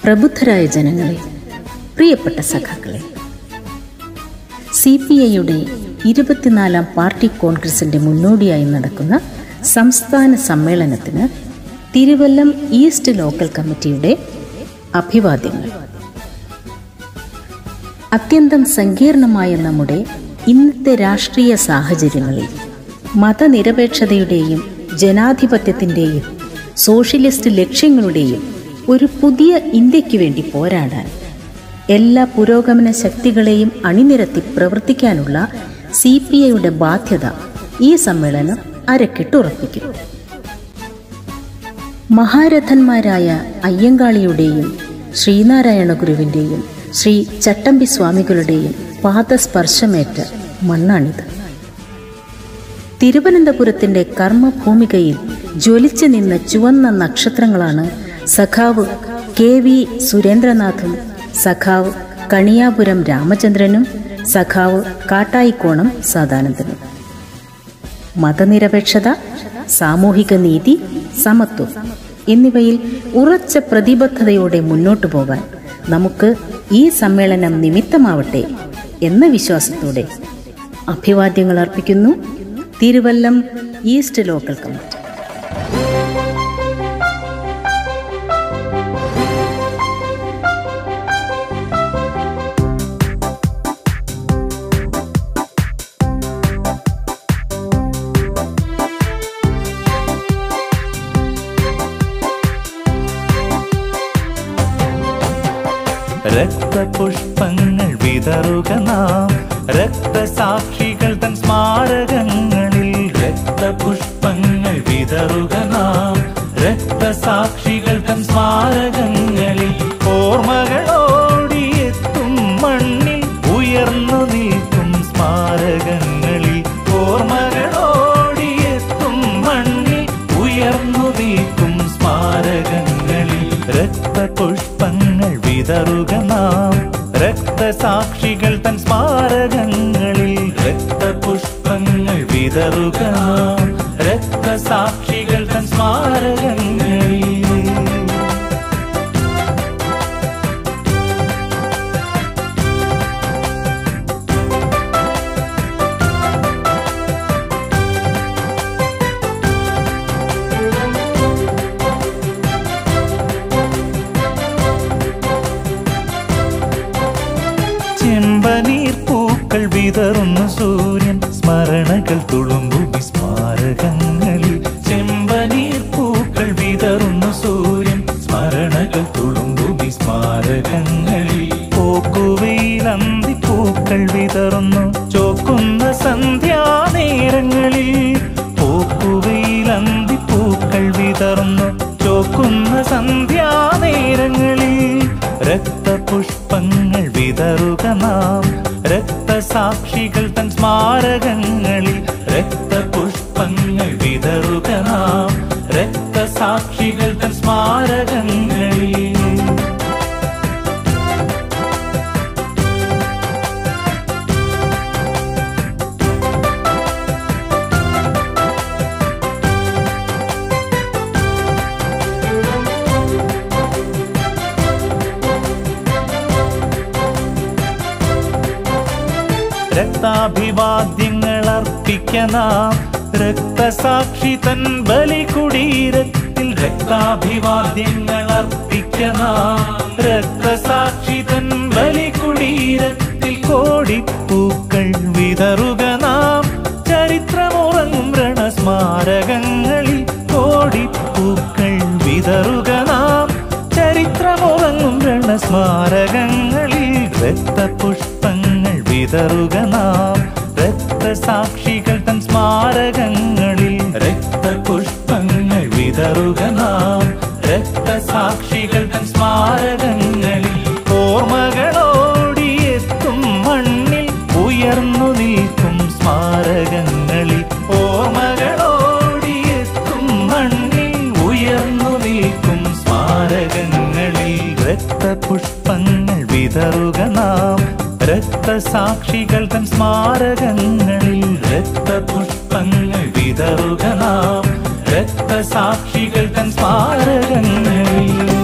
പ്രബുദ്ധരായ ജനങ്ങളെ പ്രിയപ്പെട്ട സഖാക്കളെ സി പി ഐയുടെ ഇരുപത്തിനാലാം പാർട്ടി കോൺഗ്രസിന്റെ മുന്നോടിയായി നടക്കുന്ന സംസ്ഥാന സമ്മേളനത്തിന് തിരുവല്ലം ഈസ്റ്റ് ലോക്കൽ കമ്മിറ്റിയുടെ അഭിവാദ്യങ്ങൾ അത്യന്തം സങ്കീർണമായ നമ്മുടെ ഇന്നത്തെ രാഷ്ട്രീയ സാഹചര്യങ്ങളിൽ മതനിരപേക്ഷതയുടെയും ജനാധിപത്യത്തിൻ്റെയും സോഷ്യലിസ്റ്റ് ലക്ഷ്യങ്ങളുടെയും ഒരു പുതിയ ഇന്ത്യക്ക് വേണ്ടി പോരാടാൻ എല്ലാ പുരോഗമന ശക്തികളെയും അണിനിരത്തി പ്രവർത്തിക്കാനുള്ള സി പി ഐയുടെ ബാധ്യത ഈ സമ്മേളനം അരക്കിട്ടുറപ്പിക്കും മഹാരഥന്മാരായ അയ്യങ്കാളിയുടെയും ശ്രീനാരായണ ഗുരുവിൻ്റെയും ശ്രീ ചട്ടമ്പി സ്വാമികളുടെയും പാദസ്പർശമേറ്റ മണ്ണാണിത് തിരുവനന്തപുരത്തിന്റെ കർമ്മഭൂമികയിൽ ജ്വലിച്ചു നിന്ന ചുവന്ന നക്ഷത്രങ്ങളാണ് സഖാവ് കെ വി സുരേന്ദ്രനാഥും സഖാവ് കണിയാപുരം രാമചന്ദ്രനും സഖാവ് കാട്ടായിക്കോണം സദാനന്ദനും മതനിരപേക്ഷത സാമൂഹിക നീതി സമത്വം എന്നിവയിൽ ഉറച്ച പ്രതിബദ്ധതയോടെ മുന്നോട്ടു പോകാൻ നമുക്ക് ഈ സമ്മേളനം നിമിത്തമാവട്ടെ എന്ന വിശ്വാസത്തോടെ അഭിവാദ്യങ്ങൾ അർപ്പിക്കുന്നു തിരുവല്ലം ഈസ്റ്റ് ലോക്കൽ കമ്മിറ്റി രക്തപുഷ്പങ്ങൾ വിതറുക നാം രക്തസാക്ഷികൾ തൻ സ്മാരകങ്ങളിൽ രക്തപുഷ്പങ്ങൾ വിതറുക നാം രക്തസാക്ഷികൾ തൻ സ്മാരകങ്ങളിൽ ഓർമ്മകളോടിയെത്തും മണ്ണിൽ ഉയർന്നു നിൽക്കും സ്മാരകങ്ങളിൽ ഓർമ്മകളോടിയെത്തും മണ്ണിൽ ഉയർന്നു നിൽക്കും സ്മാരകങ്ങളിൽ രക്തപുഷ്പങ്ങൾ വിതറുക നാം രക്തസാക്ഷികൾ തൻ സ്മാരകങ്ങളിൽ രക്തപുഷ്പങ്ങൾ വിതറുക നാം രക്തസാക്ഷികൾ തൻ സ്മാരകങ്ങളിൽ ചെമ്പനീർ പൂക്കൾ വിതറുന്ന സൂര്യൻ സ്മരണകൾ തുളുമ്പു വിസ്മാരകങ്ങളിൽ ചെമ്പനീർ പൂക്കൾ വിതറുന്ന സൂര്യൻ സ്മരണകൾ തുളുമ്പു വിസ്മാരകങ്ങളിൽ പോക്കുവയിലന്തി പൂക്കൾ വിതറുന്നു ചോക്കുന്ന സന്ധ്യാനേരങ്ങളിൽ പോക്കുവയിലന്തി പൂക്കൾ വിതറുന്നു ചോക്കുന്ന സന്ധ്യാനേരങ്ങളിൽ രക്തപുഷ്പങ്ങൾ വിതറുക നാം രക്തസാക്ഷികൾ തൻ സ്മാരകങ്ങളിൽ രക്തപുഷ്പങ്ങൾ വിതറുക നാം രക്തസാക്ഷികൾ തൻ സ്മാരകങ്ങളിൽ രക്താഭിവാദ്യങ്ങൾ അർപ്പിക്കണം രക്തസാക്ഷി തൻ ബലികുടീരത്തിൽ രക്താഭിവാദ്യങ്ങൾ അർപ്പിക്കണം രക്തസാക്ഷി തൻ ബലികുടീരത്തിൽ കോടിപ്പൂക്കൾ വിതറുക നാം ചരിത്രമുറങ്ങും രണസ്മാരകങ്ങളിൽ കോടിപ്പൂക്കൾ വിതറുക നാം ചരിത്രമുറങ്ങും രണസ്മാരകങ്ങളിൽ രക്തപുഷ്പങ്ങൾ വിതറുക നാം രക്തസാക്ഷികൾ തൻ സ്മാരകങ്ങളിൽ രക്തപുഷ്പങ്ങൾ വിതറുക നാം രക്തസാക്ഷികൾ തൻ സ്മാരകങ്ങളിൽ ഓർമ്മകളോടിയെത്തും മണ്ണിൽ ഉയർന്നു നിൽക്കും സ്മാരകങ്ങളിൽ ഓർമ്മകളോടിയെത്തും മണ്ണിൽ ഉയർന്നു നിൽക്കും സ്മാരകങ്ങളിൽ രക്തപുഷ്പങ്ങൾ വിതറുക നാം രക്തസാക്ഷികൾ തൻ സ്മാരകങ്ങളിൽ രക്തപുഷ്പങ്ങൾ വിതറുക നാം രക്തസാക്ഷികൾ തൻ സ്മാരകങ്ങളിൽ